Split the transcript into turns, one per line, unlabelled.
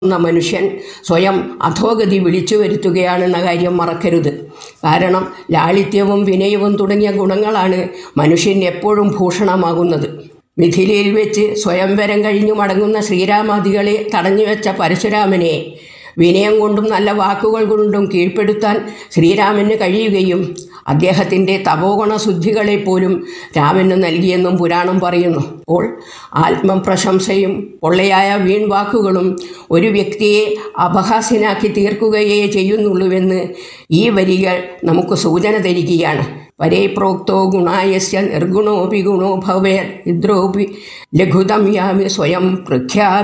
എന്ന മനുഷ്യൻ സ്വയം അധോഗതി വിളിച്ചു വരുത്തുകയാണെന്ന കാര്യം മറക്കരുത് കാരണം ലാളിത്യവും വിനയവും തുടങ്ങിയ ഗുണങ്ങളാണ് മനുഷ്യന് എപ്പോഴും ഭൂഷണമാകുന്നത് മിഥിലയിൽ വെച്ച് സ്വയംവരം കഴിഞ്ഞു മടങ്ങുന്ന ശ്രീരാമാദികളെ തടഞ്ഞുവെച്ച പരശുരാമനെ വിനയം കൊണ്ടും നല്ല വാക്കുകൾ കൊണ്ടും കീഴ്പ്പെടുത്താൻ ശ്രീരാമന് കഴിയുകയും അദ്ദേഹത്തിൻ്റെ തപോഗുണ ശുദ്ധികളെ പോലും രാമന് നൽകിയെന്നും പുരാണം പറയുന്നു അപ്പോൾ ആത്മപ്രശംസയും പൊള്ളയായ വീൺ വാക്കുകളും ഒരു വ്യക്തിയെ അപഹാസ്യനാക്കി തീർക്കുകയേ ചെയ്യുന്നുള്ളൂവെന്ന് ഈ വരികൾ നമുക്ക് സൂചന തരികയാണ് പരേ പ്രോക്തോ ഗുണായസ്യ നിർഗുണോപി ഗുണോ ഭവേത് ഇദ്രോപി ലഘുതം യാമി സ്വയം പ്രഖ്യാ